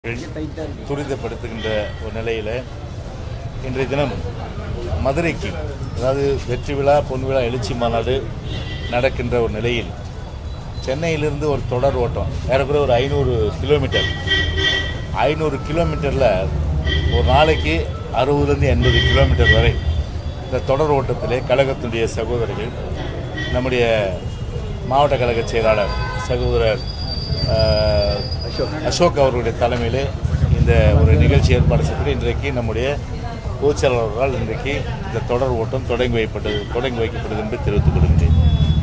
துரிதப்படுத்துகின்ற ஒரு நிலையில் இன்றைய தினம் மதுரைக்கு அதாவது வெற்றி விழா பொன் விழா எழுச்சி மாநாடு நடக்கின்ற ஒரு நிலையில் சென்னையிலிருந்து ஒரு தொடர் ஓட்டம் ஏறக்குறைய ஒரு ஐநூறு கிலோமீட்டர் ஐநூறு கிலோமீட்டரில் ஒரு நாளைக்கு அறுபதுலேருந்து எண்பது கிலோமீட்டர் வரை இந்த தொடர் ஓட்டத்திலே கழகத்துடைய சகோதரர்கள் நம்முடைய மாவட்ட கழக செயலாளர் சகோதரர் அஹ், அசோக் அவர்களுடைய தலைமையிலே இந்த ஒரு நிகழ்ச்சி ஏற்பாடு செய்யப்பட்டு இன்றைக்கு நம்முடைய பொதுச் செயலாளர்களால் இன்றைக்கு இந்த தொடர் ஓட்டம் தொடங்கி வைக்கப்பட்டது தொடங்கி வைக்கப்பட்டது என்று தெரிவித்துக் கொள்கின்றேன்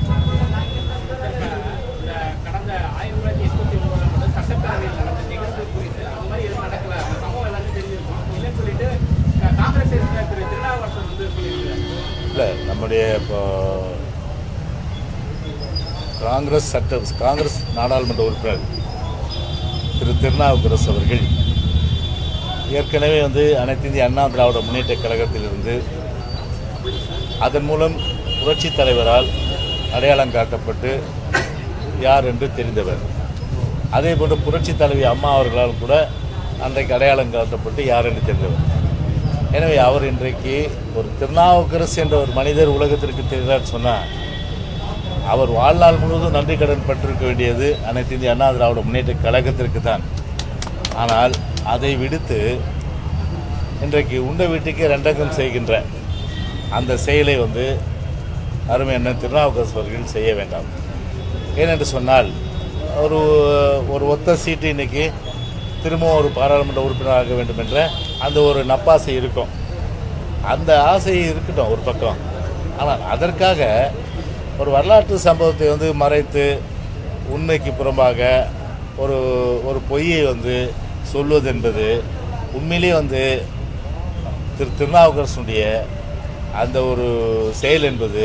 கடந்த ஆயிரத்தி தொள்ளாயிரத்தி எண்பத்தி ஒன்பதாம் ஆண்டு சட்டப்பேரவையில் நடந்த நிகழ்வு குறித்து அந்த மாதிரி எதுவும் நடக்கல அந்த சம்பவம் எல்லாத்தையும் தெரிஞ்சிருக்கும் இல்லைன்னு சொல்லிட்டு க- காங்கிரஸ் எதிர்த்த திரு திருநாவுக்கரசர் வந்து சொல்லியிருக்காரு இல்லை நம்முடைய இப்போ காங்கிரஸ் சட்ட காங்கிரஸ் நாடாளுமன்ற உறுப்பினர் திரு திருநாவுக்கரசு அவர்கள் ஏற்கனவே வந்து அனைத்து இந்திய அண்ணா திராவிட முன்னேற்ற கழகத்திலிருந்து அதன் மூலம் புரட்சித் தலைவரால் அடையாளம் காட்டப்பட்டு யார் என்று தெரிந்தவர் அதே போன்று புரட்சித் தலைவி அம்மா அவர்களால் கூட அன்றைக்கு அடையாளம் காட்டப்பட்டு யார் என்று தெரிந்தவர் எனவே அவர் இன்றைக்கு ஒரு திருநாவுக்கரசு என்ற ஒரு மனிதர் உலகத்திற்கு தெரிகிறார் சொன்னால் அவர் வாழ்நாள் முழுவதும் நன்றி கடன் பட்டிருக்க வேண்டியது அனைத்து இந்திய அண்ணா திராவிட முன்னேற்ற கழகத்திற்கு தான் ஆனால் அதை விடுத்து இன்றைக்கு உண்ட வீட்டுக்கு ரெண்டகம் செய்கின்ற அந்த செயலை வந்து அருமை அண்ணன் திருநாவுக்கரசு அவர்கள் செய்ய வேண்டாம் ஏனென்று சொன்னால் ஒரு ஒரு ஒத்த சீட்டு இன்னைக்கு திரும்பவும் ஒரு பாராளுமன்ற உறுப்பினர் ஆக வேண்டும் என்ற அந்த ஒரு நப்பாசை இருக்கும் அந்த ஆசை இருக்கட்டும் ஒரு பக்கம் ஆனால் அதற்காக ஒரு வரலாற்று சம்பவத்தை வந்து மறைத்து உண்மைக்கு புறம்பாக ஒரு ஒரு பொய்யை வந்து சொல்வது என்பது உண்மையிலே வந்து திரு திருநாவுக்கரசனுடைய அந்த ஒரு செயல் என்பது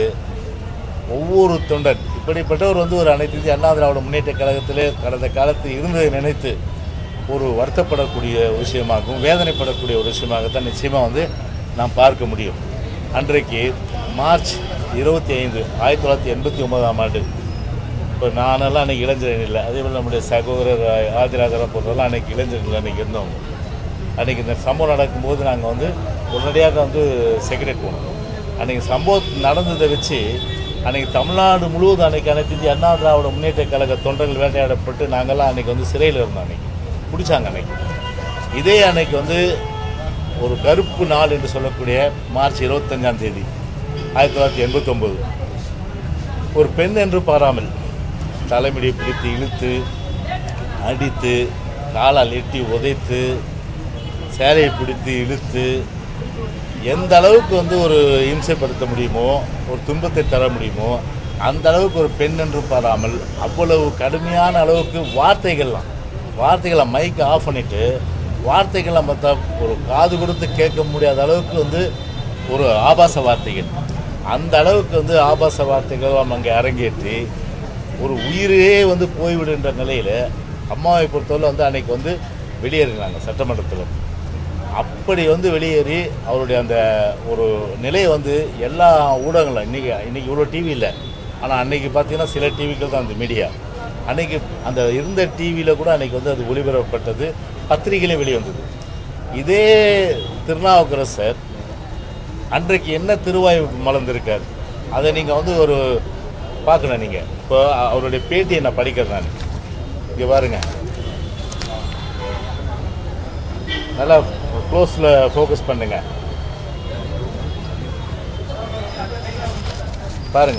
ஒவ்வொரு தொண்டன் இப்படிப்பட்டவர் வந்து ஒரு அனைத்து இந்திய அண்ணா திராவிட முன்னேற்ற கழகத்திலே கடந்த காலத்தில் இருந்ததை நினைத்து ஒரு வருத்தப்படக்கூடிய ஒரு விஷயமாகவும் வேதனைப்படக்கூடிய ஒரு விஷயமாகத்தான் நிச்சயமாக வந்து நாம் பார்க்க முடியும் அன்றைக்கு மார்ச் இருபத்தி ஐந்து ஆயிரத்தி தொள்ளாயிரத்தி எண்பத்தி ஒன்பதாம் ஆண்டு இப்போ நானெல்லாம் அன்றைக்கி இளைஞர் இல்லை அதே போல் நம்முடைய சகோதரர் ஆதிராஜரம் போன்றவெல்லாம் அன்றைக்கி இளைஞர்கள் அன்றைக்கி இருந்தோம் அன்றைக்கி இந்த சம்பவம் நடக்கும்போது நாங்கள் வந்து உடனடியாக வந்து செக்ரட்டரி போனோம் அன்றைக்கி சம்பவம் நடந்ததை வச்சு அன்றைக்கி தமிழ்நாடு முழுவதும் அன்றைக்கி அனைத்து இந்திய அண்ணா திராவிட முன்னேற்ற கழக தொண்டர்கள் வேட்டையாடப்பட்டு நாங்கள்லாம் அன்றைக்கி வந்து சிறையில் இருந்தோம் அன்றைக்கி பிடிச்சாங்க அன்றைக்கி இதே அன்னைக்கு வந்து ஒரு கருப்பு நாள் என்று சொல்லக்கூடிய மார்ச் இருபத்தஞ்சாம் தேதி ஆயிரத்தி தொள்ளாயிரத்தி எண்பத்தொம்போது ஒரு பெண் என்று பாராமல் தலைமுடியை பிடித்து இழுத்து அடித்து காலால் எட்டி உதைத்து சேலையை பிடித்து இழுத்து எந்த அளவுக்கு வந்து ஒரு இம்சைப்படுத்த முடியுமோ ஒரு துன்பத்தை தர முடியுமோ அந்த அளவுக்கு ஒரு பெண் என்று பாராமல் அவ்வளவு கடுமையான அளவுக்கு வார்த்தைகள்லாம் வார்த்தைகளை மைக்கை ஆஃப் பண்ணிவிட்டு வார்த்தைகள்லாம் பார்த்தா ஒரு காது கொடுத்து கேட்க முடியாத அளவுக்கு வந்து ஒரு ஆபாச வார்த்தைகள் அந்த அளவுக்கு வந்து ஆபாச வார்த்தைகள் அங்கே அரங்கேற்றி ஒரு உயிரே வந்து போய்விடுன்ற நிலையில் அம்மாவை பொறுத்தவரை வந்து அன்னைக்கு வந்து வெளியேறினாங்க சட்டமன்றத்தில் அப்படி வந்து வெளியேறி அவருடைய அந்த ஒரு நிலையை வந்து எல்லா ஊடகங்களும் இன்றைக்கி இன்றைக்கி இவ்வளோ டிவி இல்லை ஆனால் அன்றைக்கி பார்த்தீங்கன்னா சில டிவிகள் தான் அந்த மீடியா அன்றைக்கி அந்த இருந்த டிவியில் கூட அன்றைக்கி வந்து அது ஒளிபரப்பப்பட்டது பத்திரிகையிலே வெளியே வந்தது இதே திருநாவுக்கரசர் அன்றைக்கு என்ன திருவாய் மலர்ந்திருக்கார் அதை நீங்கள் வந்து ஒரு பார்க்கணும் நீங்கள் இப்போ அவருடைய பேட்டியை நான் படிக்கிறேன் நான் இங்கே பாருங்க நல்லா க்ளோஸில் ஃபோக்கஸ் பண்ணுங்க பாருங்க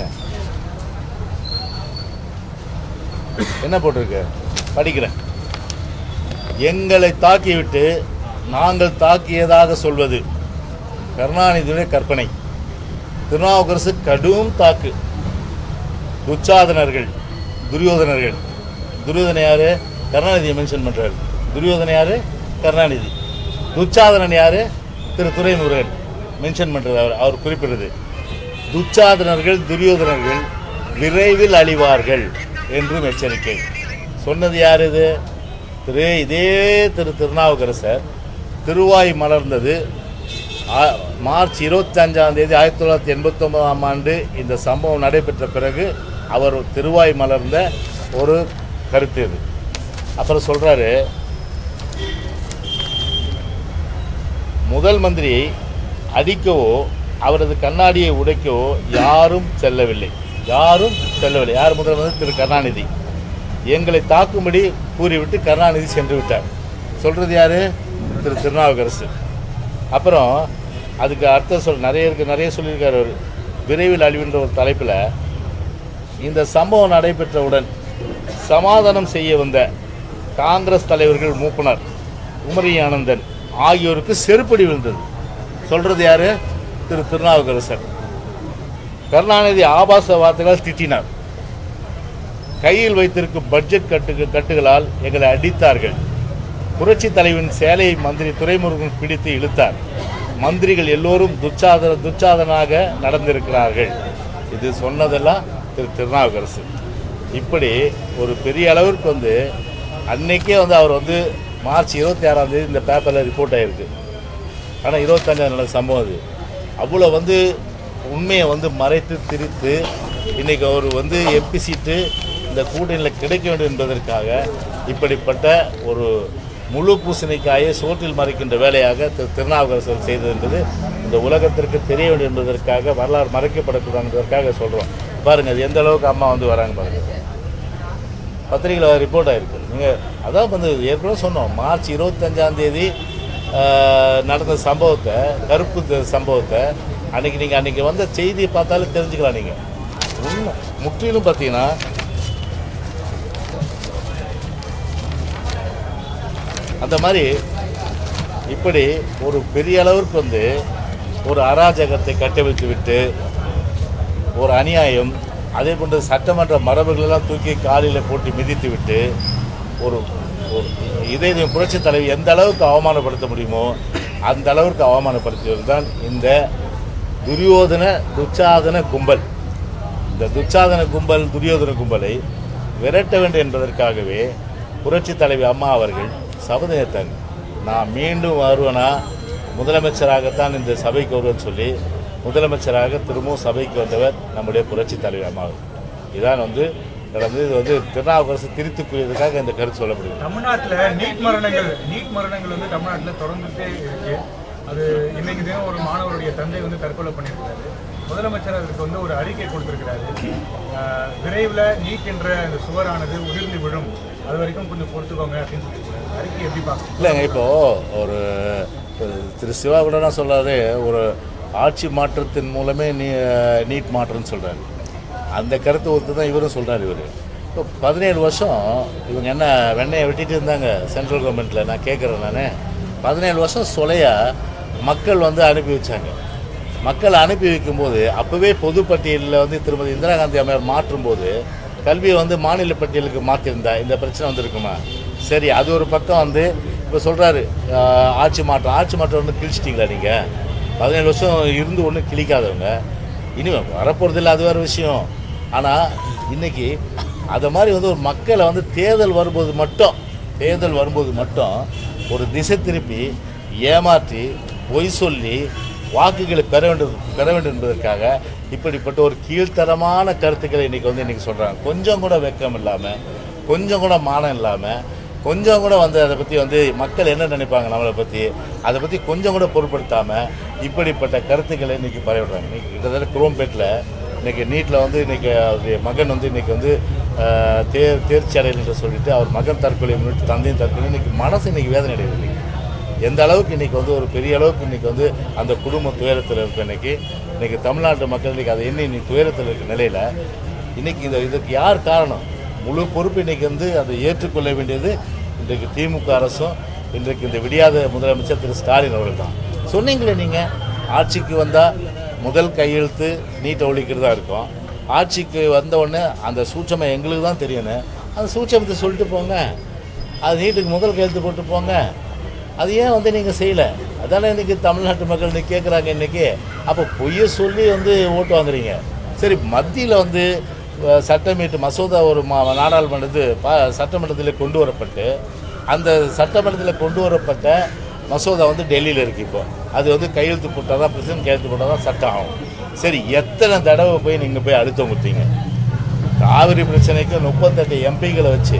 என்ன போட்டிருக்கு படிக்கிறேன் எங்களை தாக்கிவிட்டு நாங்கள் தாக்கியதாக சொல்வது கருணாநிதியுடைய கற்பனை திருநாவுக்கரசு கடும் தாக்கு துச்சாதனர்கள் துரியோதனர்கள் துரியோதன யாரு கருணாநிதியை மென்ஷன் பண்றாரு துரியோதன யாரு கருணாநிதி துச்சாதனன் யாரு திரு துரைமுருகன் மென்ஷன் பண்றது அவர் அவர் குறிப்பிடுறது துச்சாதனர்கள் துரியோதனர்கள் விரைவில் அழிவார்கள் என்றும் எச்சரிக்கை சொன்னது யார் இது திரு இதே திரு திருநாவுக்கரசர் திருவாய் மலர்ந்தது ஆ- மார்ச் இருபத்தஞ்சாம் தேதி ஆயிரத்தி தொள்ளாயிரத்தி எண்பத்தொன்பதாம் ஆண்டு இந்த சம்பவம் நடைபெற்ற பிறகு அவர் திருவாய் மலர்ந்த ஒரு கருத்து இது அப்புறம் சொல்கிறாரு முதல் மந்திரியை அடிக்கவோ அவரது கண்ணாடியை உடைக்கவோ யாரும் செல்லவில்லை யாரும் செல்லவில்லை யார் முதல் மந்திரி திரு கருணாநிதி எங்களை தாக்கும்படி கூறிவிட்டு கருணாநிதி சென்று விட்டார் சொல்கிறது யார் திரு திருநாவுக்கரசு அப்புறம் அதுக்கு அர்த்தம் சொல் நிறைய இருக்கு நிறைய சொல்லியிருக்காரு அவர் விரைவில் அழிவுன்ற ஒரு தலைப்பில் இந்த சம்பவம் நடைபெற்றவுடன் சமாதானம் செய்ய வந்த காங்கிரஸ் தலைவர்கள் மூப்பனார் உமரி ஆனந்தன் ஆகியோருக்கு செருப்படி விழுந்தது சொல்றது யாரு திரு திருநாவுக்கரசர் கருணாநிதி ஆபாச வார்த்தைகளால் திட்டினார் கையில் வைத்திருக்கும் பட்ஜெட் கட்டு கட்டுகளால் எங்களை அடித்தார்கள் புரட்சி தலைவன் சேலையை மந்திரி துரைமுருகன் பிடித்து இழுத்தார் மந்திரிகள் எல்லோரும் துச்சாதன துச்சாதனாக நடந்திருக்கிறார்கள் இது சொன்னதெல்லாம் திரு திருநாவுக்கரசு இப்படி ஒரு பெரிய அளவிற்கு வந்து அன்னைக்கே வந்து அவர் வந்து மார்ச் இருபத்தி ஆறாம் தேதி இந்த பேப்பரில் ரிப்போர்ட் ஆயிருக்கு ஆனால் இருபத்தஞ்சாம் நடந்த சம்பவம் அது அவ்வளோ வந்து உண்மையை வந்து மறைத்து திரித்து இன்னைக்கு அவர் வந்து எம்பி சீட்டு இந்த கூட்டணியில் கிடைக்க வேண்டும் என்பதற்காக இப்படிப்பட்ட ஒரு முழு பூசணிக்காயை சோற்றில் மறைக்கின்ற வேலையாக திரு திருநாவுக்கரசர் செய்தது என்பது இந்த உலகத்திற்கு தெரிய வேண்டும் என்பதற்காக வரலாறு மறைக்கப்படக்கூடாதுன்றதற்காக சொல்கிறோம் பாருங்கள் அது எந்த அளவுக்கு அம்மா வந்து வராங்க பாருங்கள் பத்திரிகையில் ரிப்போர்ட் ஆயிருக்கு நீங்கள் அதான் வந்து ஏற்கனவே சொன்னோம் மார்ச் இருபத்தஞ்சாம் தேதி ஆஹ், நடந்த சம்பவத்தை கருப்பு த- சம்பவத்தை அன்னைக்கு நீங்கள் அன்னைக்கு வந்த செய்தியை பார்த்தாலே தெரிஞ்சுக்கலாம் நீங்கள் உண்மை முற்றிலும் பார்த்தீங்கன்னா அந்த மாதிரி இப்படி ஒரு பெரிய அளவிற்கு வந்து ஒரு அராஜகத்தை கட்டவிழ்த்து விட்டு ஒரு அநியாயம் அதே போன்று சட்டமன்ற மரபுகளெல்லாம் தூக்கி காலில் போட்டு மிதித்து விட்டு ஒரு ஒரு இதே இது புரட்சி தலைவி எந்த அளவுக்கு அவமானப்படுத்த முடியுமோ அந்த அளவுக்கு அவமானப்படுத்தியது தான் இந்த துரியோதன துச்சாதன கும்பல் இந்த துச்சாதன கும்பல் துரியோதன கும்பலை விரட்ட வேண்டும் என்பதற்காகவே புரட்சி தலைவி அம்மா அவர்கள் சபதம் ஏற்றாங்க நான் மீண்டும் வருவேனா முதலமைச்சராகத்தான் இந்த சபைக்கு வருவேன்னு சொல்லி முதலமைச்சராக திரும்பவும் சபைக்கு வந்தவர் நம்முடைய புரட்சி தலைவி அம்மா அவர்கள். இதான் வந்து நடந்தது இது வந்து திருநாவுக்கரசு திருத்தி கூறியதுக்காக இந்த கருத்து சொல்லப்படுது தமிழ்நாட்டுல நீட் மரணங்கள் நீட் மரணங்கள் வந்து தமிழ்நாட்டுல தொடர்ந்துட்டே இருக்கு அது இன்னைக்கு தினம் ஒரு மாணவருடைய தந்தை வந்து தற்கொலை பண்ணியிருக்காரு முதலமைச்சர் அதற்கு வந்து ஒரு அறிக்கை கொடுத்திருக்கிறாரு ஆஹ் விரைவில் நீட் என்ற அந்த சுவரானது உதிர்ந்து விழும் அது வரைக்கும் கொஞ்சம் பொறுத்துக்கோங்க அப்படின்னு சொல்லியிருக்காரு அறிக்கை எப்படி பார்க்கணும் இல்லைங்க இப்போ ஒரு ஒரு திரு சிவா கூட என்ன சொல்றாரு ஒரு ஆட்சி மாற்றத்தின் மூலமே நீ நீட் மாற்றம்னு சொல்றாரு அந்த கருத்து ஒத்து தான் இவரும் சொல்றாரு இவர் இப்போ பதினேழு வருஷம் இவங்க என்ன வெண்ணையை வெட்டிட்டு இருந்தாங்க சென்ட்ரல் கவர்மெண்ட்டில் நான் கேட்குறேன் நான் பதினேழு வருஷம் சொலையா மக்கள் வந்து அனுப்பி வச்சாங்க மக்கள் அனுப்பி வைக்கும்போது அப்போவே பொதுப்பட்டியலில் வந்து திருமதி இந்திரா காந்தி அம்மையார் மாற்றும்போது கல்வியை வந்து மாநில பட்டியலுக்கு மாற்றிருந்தா இந்த பிரச்சனை வந்திருக்குமா சரி அது ஒரு பக்கம் வந்து இப்போ சொல்கிறாரு ஆட்சி மாற்றம் ஆட்சி மாற்றம் வந்து கிழிச்சிட்டிங்களா நீங்கள் பதினேழு வருஷம் இருந்து ஒன்றும் கிழிக்காதவங்க இனி வரப்போகிறதில்ல அது வேறு விஷயம் ஆனால் இன்னைக்கு அதை மாதிரி வந்து ஒரு மக்களை வந்து தேர்தல் வரும்போது மட்டும் தேர்தல் வரும்போது மட்டும் ஒரு திசை திருப்பி ஏமாற்றி பொய் சொல்லி வாக்குகளை பெற வேண்டும் பெற வேண்டும் என்பதற்காக இப்படிப்பட்ட ஒரு கீழ்த்தரமான கருத்துக்களை இன்னைக்கு வந்து இன்னைக்கு சொல்கிறாங்க கொஞ்சம் கூட வெக்கம் இல்லாமல் கொஞ்சம் கூட மானம் இல்லாமல் கொஞ்சம் கூட வந்து அதை பற்றி வந்து மக்கள் என்ன நினைப்பாங்க நம்மளை பற்றி அதை பற்றி கொஞ்சம் கூட பொருட்படுத்தாமல் இப்படிப்பட்ட கருத்துக்களை இன்னைக்கு பரவிடுறாங்க இன்னைக்கு கிட்டத்தட்ட குரோம்பேட்டில் இன்னைக்கு நீட்டில் வந்து இன்னைக்கு அவருடைய மகன் வந்து இன்னைக்கு வந்து ஆஹ், தேர் தேர்ச்சி அடையல் என்று சொல்லிட்டு அவர் மகன் தற்கொலை முன்னிட்டு தந்தையும் தற்கொலை இன்னைக்கு மனசு இன்னைக்கு வேதனை அடையுது இன்னைக்கு எந்த அளவுக்கு இன்னைக்கு வந்து ஒரு பெரிய அளவுக்கு இன்னைக்கு வந்து அந்த குடும்ப துயரத்தில் இருக்க இன்னைக்கு இன்னைக்கு தமிழ்நாட்டு மக்கள் இன்னைக்கு அதை எண்ணி இன்னைக்கு துயரத்தில் இருக்க நிலையில் இன்னைக்கு இதை இதுக்கு யார் காரணம் முழு பொறுப்பு இன்னைக்கு வந்து அதை ஏற்றுக்கொள்ள வேண்டியது இன்றைக்கு திமுக அரசும் இன்றைக்கு இந்த விடியாத முதலமைச்சர் திரு ஸ்டாலின் அவர்கள் தான் சொன்னீங்களே நீங்கள் ஆட்சிக்கு வந்தால் முதல் கையெழுத்து நீட்டை ஒழிக்கிறதா இருக்கும் ஆட்சிக்கு வந்த உடனே அந்த சூட்சமை எங்களுக்கு தான் தெரியணும் அந்த சூட்சமத்தை சொல்லிட்டு போங்க அது நீட்டுக்கு முதல் கையெழுத்து போட்டு போங்க அது ஏன் வந்து நீங்கள் செய்யலை அதானே இன்றைக்கி தமிழ்நாட்டு மக்கள் இன்னைக்கு கேட்குறாங்க இன்றைக்கி அப்போ பொய்யை சொல்லி வந்து ஓட்டு வாங்குறீங்க சரி மத்தியில் வந்து அஹ், சட்டமீட்டு மசோதா ஒரு மா நாடாளுமன்றத்து பா சட்டமன்றத்தில் கொண்டு வரப்பட்டு அந்த சட்டமன்றத்தில் கொண்டு வரப்பட்ட மசோதா வந்து டெல்லியில் இருக்குது இப்போ அது வந்து கையெழுத்து போட்டால் தான் பிரசிடன்ட் கையெழுத்து போட்டால் தான் சட்டம் ஆகும் சரி எத்தனை தடவை போய் நீங்கள் போய் அழுத்தம் கொடுத்தீங்க காவிரி பிரச்சனைக்கு முப்பத்தெட்டு எம்பிகளை வச்சு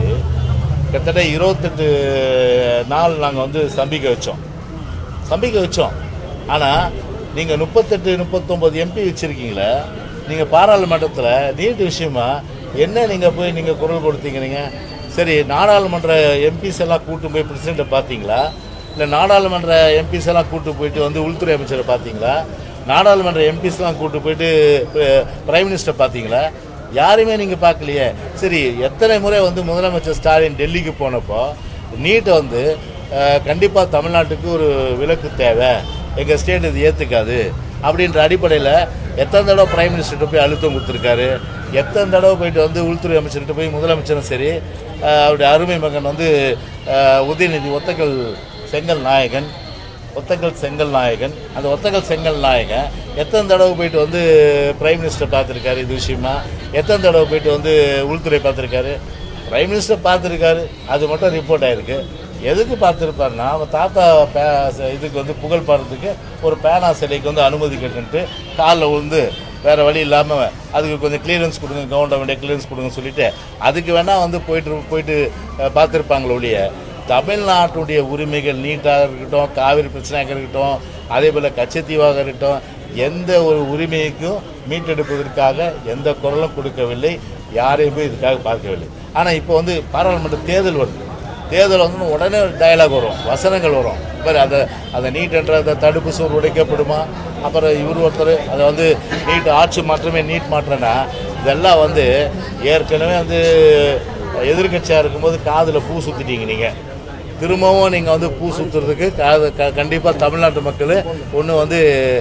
கிட்டத்தட்ட இருபத்தெட்டு நாள் நாங்கள் வந்து ஸ்தம்பிக்க வச்சோம் ஸ்தம்பிக்க வச்சோம் ஆனால் நீங்கள் முப்பத்தெட்டு முப்பத்தொம்பது எம்பி வச்சுருக்கீங்களே நீங்கள் பாராளுமன்றத்தில் நீட் விஷயமா என்ன நீங்கள் போய் நீங்கள் குரல் கொடுத்தீங்க நீங்கள் சரி நாடாளுமன்ற எம்பிஸ் எல்லாம் கூட்டு போய் பிரசிடெண்ட்டை பார்த்தீங்களா இல்லை நாடாளுமன்ற எம்பிஸ் எல்லாம் கூட்டு போயிட்டு வந்து உள்துறை அமைச்சரை பார்த்தீங்களா நாடாளுமன்ற எம்பிஸ்லாம் கூட்டு போயிட்டு பிரைம் மினிஸ்டர் பார்த்தீங்களா யாரையுமே நீங்கள் பார்க்கலையே சரி எத்தனை முறை வந்து முதலமைச்சர் ஸ்டாலின் டெல்லிக்கு போனப்போ நீட்டை வந்து கண்டிப்பாக தமிழ்நாட்டுக்கு ஒரு விலக்கு தேவை எங்கள் ஸ்டேட் இது ஏற்றுக்காது அப்படின்ற அடிப்படையில் எத்தனை தடவை பிரைம் மினிஸ்டர்கிட்ட போய் அழுத்தம் கொடுத்துருக்காரு எத்தனை தடவை போயிட்டு வந்து உள்துறை அமைச்சர்கிட்ட போய் முதலமைச்சரும் சரி அஹ், அவருடைய அருமை மகன் வந்து அஹ், உதயநிதி ஒத்தக்கல் செங்கல் நாயகன் ஒத்தக்கல் செங்கல் நாயகன் அந்த ஒத்தக்கல் செங்கல் நாயகன் எத்தனை தடவை போயிட்டு வந்து பிரைம் மினிஸ்டர் பார்த்துருக்காரு இது விஷயமா எத்தனை தடவை போயிட்டு வந்து உள்துறை பார்த்துருக்காரு பிரைம் மினிஸ்டர் பார்த்துருக்காரு அது மட்டும் ரிப்போர்ட் ஆயிருக்கு எதுக்கு பார்த்துருப்பாருன்னா அவன் தாத்தா பே இதுக்கு வந்து புகழ் பாடுறதுக்கு ஒரு பேனா சிலைக்கு வந்து அனுமதி கேட்டுன்ட்டு காலில் விழுந்து வேறு வழி இல்லாமல் அதுக்கு கொஞ்சம் கிளியரன்ஸ் கொடுங்க கவர்மெண்ட் கிளியரன்ஸ் கொடுங்கன்னு சொல்லிட்டு அதுக்கு வேணால் வந்து போயிட்டு போயிட்டு அஹ், பார்த்துருப்பாங்களே ஒழிய தமிழ்நாட்டுடைய உரிமைகள் நீட்டாக இருக்கட்டும் காவிரி பிரச்சனையாக இருக்கட்டும் அதே போல் கச்சத்தீவாக இருக்கட்டும் எந்த ஒரு உரிமைக்கும் மீட்டெடுப்பதற்காக எந்த குரலும் கொடுக்கவில்லை யாரையும் போய் இதுக்காக பார்க்கவில்லை ஆனால் இப்போ வந்து பாராளுமன்ற தேர்தல் வருது தேர்தல் வந்து உடனே டயலாக் வரும் வசனங்கள் வரும் பாரு அதை அதை நீட் என்ற அந்த தடுப்பு சுவர் உடைக்கப்படுமா அப்புறம் இவர் ஒருத்தர் அதை வந்து நீட் ஆட்சி மாற்றமே நீட் மாற்றம்னா இதெல்லாம் வந்து ஏற்கனவே வந்து எதிர்க்கட்சியாக இருக்கும்போது காதில் பூ சுற்றிட்டீங்க நீங்கள் திரும்பவும் நீங்கள் வந்து பூ சுற்றுறதுக்கு காது க கண்டிப்பாக தமிழ்நாட்டு மக்கள் ஒன்றும் வந்து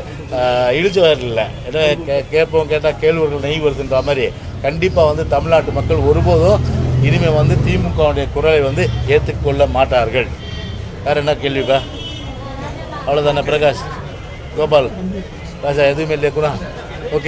இழிச்சு வரல ஏன்னா கே கேட்போம் கேட்டால் கேழ்வர்கள் நெய் வருதுன்ற மாதிரி கண்டிப்பாக வந்து தமிழ்நாட்டு மக்கள் ஒருபோதும் இனிமேல் வந்து திமுகவுடைய குரலை வந்து ஏற்றுக்கொள்ள மாட்டார்கள் வேறு என்ன கேள்விப்பா அவ்வளோதானே பிரகாஷ் கோபால் ராஜா எதுவுமே இல்லையா கூட ஓகே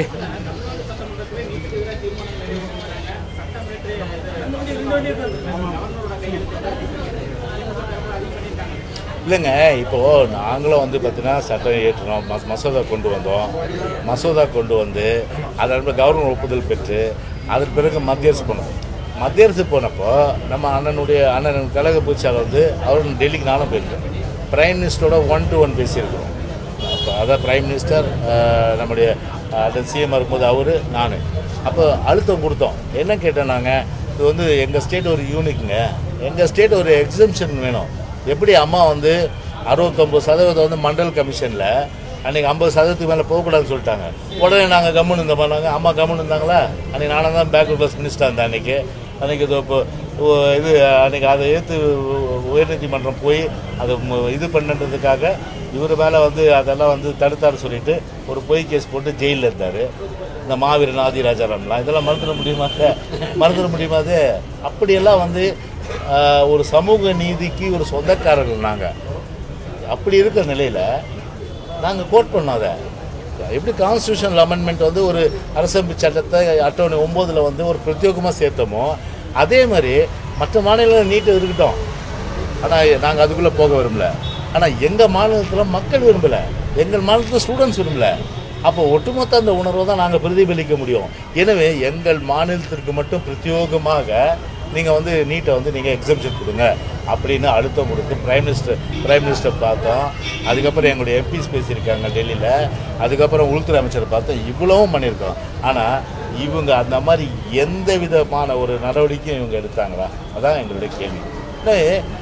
இல்லைங்க இப்போது நாங்களும் வந்து பார்த்தீங்கன்னா சட்டம் ஏற்றினோம் மஸ் மசோதா கொண்டு வந்தோம் மசோதா கொண்டு வந்து அதன் கவர்னர் ஒப்புதல் பெற்று அதன் பிறகு மத்திய அரசு போனோம் மத்திய அரசு போனப்போ நம்ம அண்ணனுடைய அண்ணன் கழக பொதுச்சாளர் வந்து அவரும் டெல்லிக்கு நானும் போயிருக்கேன் பிரைம் மினிஸ்டரோட ஒன் டு ஒன் பேசியிருக்கிறோம் அப்போ அதான் பிரைம் மினிஸ்டர் அஹ், நம்முடைய சிஎம் இருக்கும்போது அவர் நான் அப்போ அழுத்தம் கொடுத்தோம் என்ன கேட்டோம் நாங்கள் இது வந்து எங்கள் ஸ்டேட் ஒரு யூனிக்குங்க எங்கள் ஸ்டேட் ஒரு எக்ஸம்ஷன் வேணும் எப்படி அம்மா வந்து அறுபத்தொம்பது சதவீதம் வந்து மண்டல் கமிஷனில் அன்றைக்கி ஐம்பது சதவீதத்துக்கு மேலே போகக்கூடாதுன்னு சொல்லிட்டாங்க உடனே நாங்கள் கம்முன்னு இருந்த பண்ணாங்க அம்மா கம்முன்னு இருந்தாங்களா அன்றைக்கி நானும் தான் பேக்வர்ட் பஸ் மினிஸ்டர் இருந்தேன் அன்றைக்கி அன்றைக்கி இது இப்போ ஓ, இது அன்றைக்கி அதை ஏற்று உயர்நீதிமன்றம் போய் அதை மு- இது பண்ணுன்றதுக்காக இவர் மேலே வந்து அதெல்லாம் வந்து தடுத்தாரு சொல்லிட்டு ஒரு பொய் கேஸ் போட்டு ஜெயிலில் இருந்தார் இந்த மாவீரன் ஆதிராஜாராம்லாம் இதெல்லாம் மறந்துட முடியுமா மறந்துட முடியுமா அது அப்படியெல்லாம் வந்து ஆஹ், ஒரு சமூக நீதிக்கு ஒரு சொந்தக்காரர்கள் நாங்கள் அப்படி இருக்கிற நிலையில் நாங்கள் கோட் பண்ணோம் அதை எப்படி கான்ஸ்டியூஷனல் அமெண்ட்மெண்ட் வந்து ஒரு அரசமைப்பு சட்டத்தை அட்டவணை ஒம்போதில் வந்து ஒரு பிரத்யேகமாக சேர்த்தோமோ அதே மாதிரி மற்ற மாநிலங்கள் நீட்டு இருக்கட்டும் ஆனால் நாங்கள் அதுக்குள்ளே போக விரும்பல ஆனால் எங்கள் மாநிலத்தில் மக்கள் விரும்பலை எங்கள் மாநிலத்தில் ஸ்டூடெண்ட்ஸ் விரும்பல அப்போ ஒட்டுமொத்த அந்த உணர்வை தான் நாங்கள் பிரதிபலிக்க முடியும் எனவே எங்கள் மாநிலத்திற்கு மட்டும் பிரத்யேகமாக நீங்கள் வந்து நீட்டை வந்து நீங்கள் எக்ஸம்ஷன் கொடுங்க அப்படின்னு அழுத்தம் கொடுத்து பிரைம் மினிஸ்டர் பிரைம் மினிஸ்டர் பார்த்தோம் அதுக்கப்புறம் எங்களுடைய எம்பிஸ் பேசியிருக்காங்க டெல்லியில் அதுக்கப்புறம் உள்துறை அமைச்சர் பார்த்தோம் இவ்வளவும் பண்ணியிருக்கோம் ஆனால் இவங்க அந்த மாதிரி எந்த விதமான ஒரு நடவடிக்கையும் இவங்க எடுத்தாங்களா அதான் எங்களுடைய கேள்வி இல்லை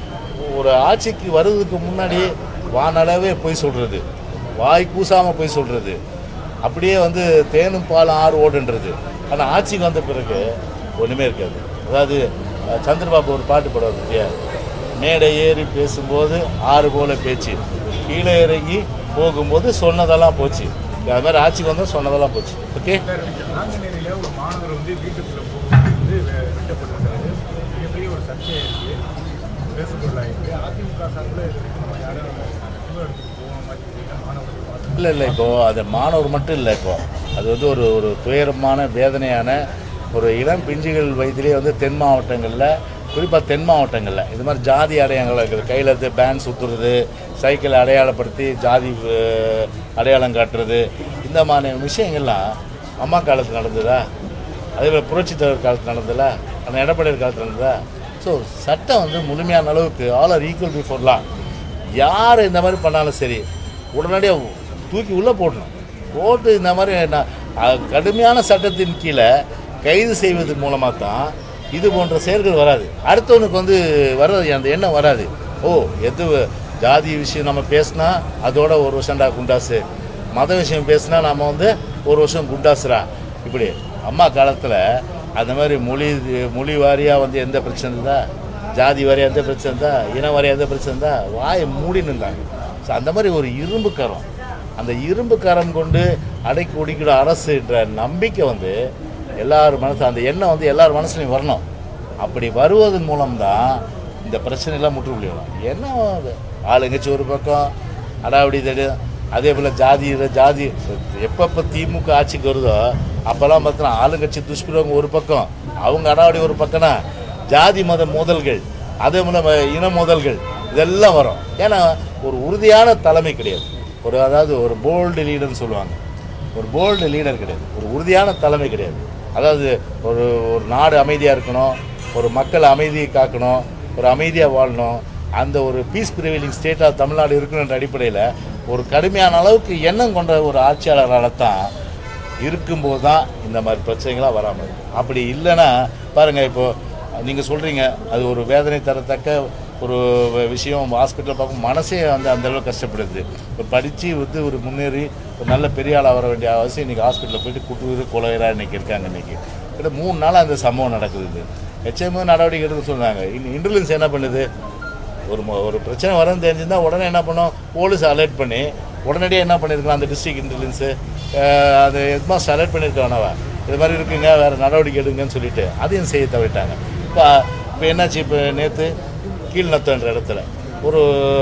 ஒரு ஆட்சிக்கு வர்றதுக்கு முன்னாடி வானளவே பொய் சொல்கிறது வாய் கூசாமல் பொய் சொல்கிறது அப்படியே வந்து தேனும் பாலும் ஆறு ஓடுன்றது ஆனால் ஆட்சிக்கு வந்த பிறகு ஒன்றுமே இருக்காது அதாவது அஹ், சந்திரபாபு ஒரு பாட்டு பாடுவார் இல்லையா மேடை ஏறி பேசும்போது ஆறு போல பேச்சு கீழே இறங்கி போகும்போது சொன்னதெல்லாம் போச்சு அது மாதிரி ஆட்சிக்கு வந்தால் சொன்னதெல்லாம் போச்சு ஓகே நாங்குநேரியில் ஒரு மாணவர் வந்து வீட்டுக்குள்ள போகும்போது வந்து வெ- வெட்டப்பட்டிருக்காரு மிகப்பெரிய ஒரு சர்ச்சை இருக்கு பேசுபொருளாயிருக்கு அதிமுக சார்பில் இது வரைக்கும் நம்ம யாரும் இது எடுத்துட்டு போக மாட்டேங்கிறீங்க மாணவர்கள் பார்த்து இல்லை இல்லை இப்போது அது மாணவர் மட்டும் இல்லை இப்போ அது வந்து ஒரு ஒரு துயரமான வேதனையான ஒரு இளம் பிஞ்சுகள் வயதிலே வந்து தென் மாவட்டங்களில் குறிப்பாக தென் மாவட்டங்களில் இது மாதிரி ஜாதி அடையாளங்கள் இருக்குது கையில் இருந்து பேன் சுற்றுறது சைக்கிளை அடையாளப்படுத்தி ஜாதி அஹ், அடையாளம் காட்டுறது இந்த மாதிரி விஷயங்கள்லாம் அம்மா காலத்தில் நடந்ததா அதே போல் புரட்சித் தலைவர் காலத்தில் நடந்ததா அந்த எடப்பாடியார் காலத்தில் நடந்ததா ஸோ சட்டம் வந்து முழுமையான அளவுக்கு all are equal before law யார் இந்த மாதிரி பண்ணாலும் சரி உடனடியாக தூக்கி உள்ளே போடணும் போட்டு இந்த மாதிரி நான் அஹ், கடுமையான சட்டத்தின் கீழே கைது செய்வது மூலமாக தான் இது போன்ற செயல்கள் வராது அடுத்தவனுக்கு வந்து வராது அந்த எண்ணம் வராது ஓ எது ஜாதி விஷயம் நம்ம பேசினா அதோட ஒரு வருஷம்டா குண்டாசு மத விஷயம் பேசினா நம்ம வந்து ஒரு வருஷம் குண்டாசுரா இப்படி அம்மா காலத்தில் அந்த மாதிரி மொழி மொழி வாரியாக வந்து எந்த பிரச்சனை இருந்தா ஜாதி வாரியாக எந்த பிரச்சனை இருந்தா இன வாரியாக எந்த பிரச்சனை இருந்தா வாயை மூடி நின்றாங்க ஸோ அந்த மாதிரி ஒரு இரும்பு கரம் அந்த இரும்பு கரம் கொண்டு அடைக்கி ஒடிக்கிற அரசுன்ற நம்பிக்கை வந்து எல்லார் மனசு அந்த எண்ணம் வந்து எல்லார் மனசுலையும் வரணும் அப்படி வருவதன் மூலம்தான் இந்த பிரச்சனையெல்லாம் முற்றுப்புள்ளி வரும் என்ன அது? ஆளுங்கட்சி ஒரு பக்கம் அடாவடி தடி அதே போல் ஜாதி இது ஜாதி எப்பப்போ திமுக ஆட்சிக்கு வருதோ அப்போல்லாம் பார்த்தோன்னா ஆளுங்கட்சி துஷ்பிரவங்க ஒரு பக்கம் அவங்க அடாவடி ஒரு பக்கம்னா ஜாதி மத மோதல்கள் அதே போல் இன மோதல்கள் இதெல்லாம் வரும் ஏன்னா ஒரு உறுதியான தலைமை கிடையாது ஒரு அதாவது ஒரு போல்டு லீடர்னு சொல்லுவாங்க ஒரு போல்டு லீடர் கிடையாது ஒரு உறுதியான தலைமை கிடையாது அதாவது ஒரு ஒரு நாடு அமைதியாக இருக்கணும் ஒரு மக்கள் அமைதியை காக்கணும் ஒரு அமைதியாக வாழணும் அந்த ஒரு பீஸ் ப்ரிவைலிங் ஸ்டேட்டாக தமிழ்நாடு இருக்கணுன்ற அடிப்படையில் ஒரு கடுமையான அளவுக்கு எண்ணம் கொண்ட ஒரு ஆட்சியாளரால் தான் இருக்கும்போது தான் இந்த மாதிரி பிரச்சனைகளாக வராமல் இருக்கும் அப்படி இல்லைன்னா பாருங்கள் இப்போது நீங்கள் சொல்கிறீங்க அது ஒரு வேதனை தரத்தக்க ஒரு வ- விஷயம் ஹாஸ்பிட்டலில் பார்க்கும் மனசே வந்து அந்த அளவுக்கு கஷ்டப்படுது இப்போ படித்து வந்து ஒரு முன்னேறி ஒரு நல்ல பெரிய ஆளாக வர வேண்டிய அவசியம் இன்றைக்கி ஹாஸ்பிட்டலில் போயிட்டு குட்டுவது கொலையராக இன்றைக்கி இருக்காங்க இன்றைக்கி கிட்ட மூணு நாளாக அந்த சம்பவம் நடக்குது இது ஹெச்எம் நடவடிக்கை எடுக்க சொன்னாங்க இன்டெலிஜென்ஸ் என்ன பண்ணுது ஒரு ம- ஒரு பிரச்சனை வரன்னு தெரிஞ்சிருந்தா உடனே என்ன பண்ணோம் போலீஸ் அலர்ட் பண்ணி உடனடியாக என்ன பண்ணியிருக்கலாம் அந்த டிஸ்ட்ரிக்ட் இன்டெலிஜென்ஸு அது எதுமாஸ் அலர்ட் பண்ணியிருக்கானவா இது மாதிரி இருக்குங்க வேறு நடவடிக்கை எடுங்கன்னு சொல்லிட்டு அதையும் செய்ய தவிட்டாங்க இப்போ இப்போ என்னாச்சு இப்போ நேற்று கீழ்நத்தன்ற இடத்துல ஒரு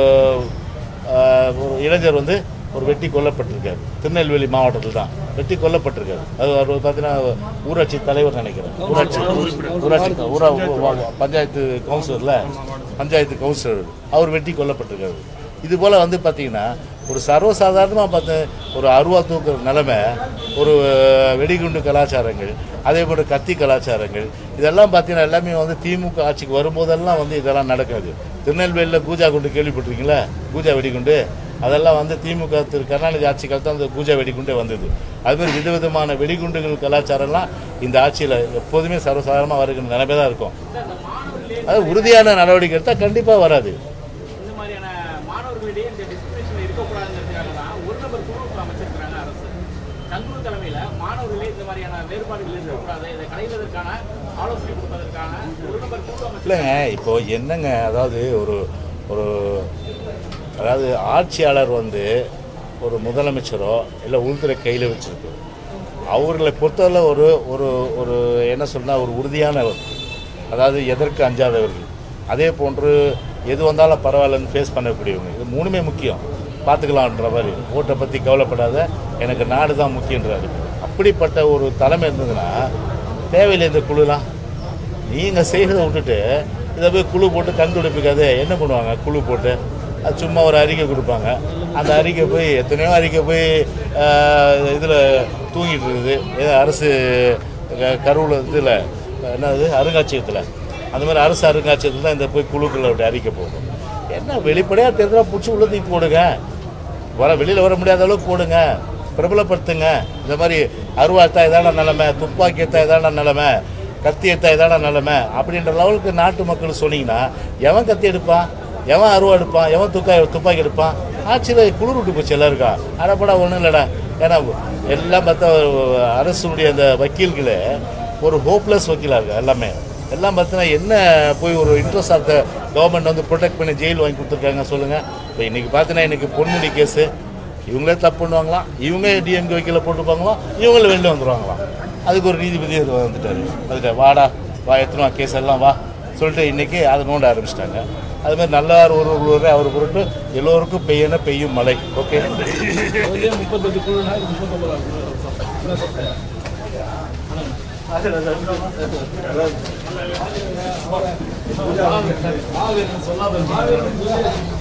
ஆஹ், ஒரு இளைஞர் வந்து ஒரு வெட்டி கொல்லப்பட்டிருக்காரு திருநெல்வேலி மாவட்டத்தில் தான் வெட்டி கொல்லப்பட்டிருக்காரு அது அவர் பார்த்தீங்கன்னா ஊராட்சி தலைவர் நினைக்கிறேன் ஊராட்சி ஊராட்சி ஊரா ஊ- பஞ்சாயத்து கவுன்சிலரில் பஞ்சாயத்து கவுன்சிலர் அவர் வெட்டி கொல்லப்பட்டிருக்காரு இது போல் வந்து பார்த்தீங்கன்னா ஒரு சர்வசாதாரணமாக பார்த்து ஒரு அருவா தூக்குற நிலைமை ஒரு வெடிகுண்டு கலாச்சாரங்கள் அதே போல் கத்தி கலாச்சாரங்கள் இதெல்லாம் பார்த்தீங்கன்னா எல்லாமே வந்து திமுக ஆட்சிக்கு வரும்போதெல்லாம் வந்து இதெல்லாம் நடக்காது திருநெல்வேலியில் கூஜா குண்டு கேள்விப்பட்டிருக்கீங்களா கூஜா வெடிகுண்டு அதெல்லாம் வந்து திமுக திரு கருணாநிதி ஆட்சி காலத்தில் அந்த கூஜா வெடிகுண்டே வந்தது அதுமாதிரி விதவிதமான வெடிகுண்டுகள் கலாச்சாரம்லாம் இந்த ஆட்சியில் எப்போதுமே சர்வசாதாரணமாக வருகிற நிலைமை தான் இருக்கும் அது உறுதியான நடவடிக்கை எடுத்தால் கண்டிப்பாக வராது இந்த மாதிரியான மாணவர்களிடையே இந்த டிஸ்கிரிமினேஷன் இருக்கக்கூடாதுங்கிறதுக்காக தான் ஒரு நபர் குழு இப்ப அமைச்சிருக்கிறாங்க அரசு சங்குரு தலைமையில மாணவர்களே இந்த மாதிரியான வேறுபாடுகள் இருக்கக்கூடாது இதை களைவதற்கான ஆலோசனை கொடுப்பதற்கான ஒரு நபர் குழு அமைச்சு இல்லைங்க இப்போ என்னங்க அதாவது ஒரு ஒரு அதாவது ஆட்சியாளர் வந்து ஒரு முதலமைச்சரோ இல்லை உள்துறை கையில் வச்சிருக்கு அவர்களை பொறுத்தவரை ஒரு ஒரு ஒரு என்ன சொன்னால் ஒரு உறுதியானவர் அதாவது எதற்கு அஞ்சாதவர்கள் அதே போன்று எது வந்தாலும் பரவாயில்லன்னு ஃபேஸ் பண்ணக்கூடியவங்க இது மூணுமே முக்கியம் பார்த்துக்கலான்ற மாதிரி ஓட்டை பற்றி கவலைப்படாத எனக்கு நாடு தான் முக்கியன்றாரு அப்படிப்பட்ட ஒரு தலைமை இருந்ததுன்னா தேவையில்லை இந்த குழுலாம் நீங்கள் செய்கிறத விட்டுட்டு இதை போய் குழு போட்டு கண் துடைப்பிக்காது என்ன பண்ணுவாங்க குழு போட்டு அது சும்மா ஒரு அறிக்கை கொடுப்பாங்க அந்த அறிக்கை போய் எத்தனையோ அறிக்கை போய் இதில் தூங்கிட்டு இருக்குது ஏதோ அரசு க- கருவூல இதில் என்னது அருங்காட்சியகத்தில் அந்த மாதிரி அரசு அருங்காட்சியகத்தில் தான் இந்த போய் குழுக்களோட அறிக்கை போகும் என்ன வெளிப்படையாக தெரிஞ்சால் பிடிச்சி உள்ள தூக்கி போடுங்க வர வெளியில் வர முடியாத அளவுக்கு போடுங்க பிரபலப்படுத்துங்க இந்த மாதிரி அருவாத்தா இதான நிலமை துப்பாக்கி எத்தா இதான நிலமை கத்தி எத்தா இதான நிலமை அப்படின்ற லெவலுக்கு நாட்டு மக்கள் சொன்னீங்கன்னா எவன் கத்தி எடுப்பான் எவன் அருவா எடுப்பான் எவன் துக்கா துப்பாக்கி எடுப்பான் ஆட்சியில் குளிர் விட்டு போச்சு எல்லாருக்கா அடப்படா ஒன்றும் இல்லைடா ஏன்னா எல்லாம் பார்த்தா அரசுடைய அந்த வக்கீல்களே ஒரு ஹோப்லெஸ் வக்கீலாக இருக்கு எல்லாமே எல்லாம் பார்த்தீங்கன்னா என்ன போய் ஒரு இன்ட்ரெஸ்ட் ஆஃப் த கவர்மெண்ட் வந்து ப்ரொடெக்ட் பண்ணி ஜெயில் வாங்கி கொடுத்துருக்காங்க சொல்லுங்கள் இப்போ இன்றைக்கி பார்த்தீங்கன்னா இன்றைக்கி பொன்முடி கேஸு இவங்களே தப்பு பண்ணுவாங்களாம் இவங்க டிஎம்கே வக்கீல போட்டுப்பாங்களாம் இவங்கள வெளில வந்துடுவாங்களாம் அதுக்கு ஒரு நீதிபதி அது வந்துட்டாரு வந்துட்டு வாடா வா எத்தனை கேஸ் எல்லாம் வா சொல்லிட்டு இன்றைக்கி அதை நோண்ட ஆரம்பிச்சிட்டாங்க அது மாதிரி நல்லார் ஒரு ஒருவரே அவர் பொருட்டு எல்லோருக்கும் பெய்யன பெய்யும் மழை ஓகே முப்பத்தெட்டு குழுனா இது முப்பத்தொம்பது சொல்லாத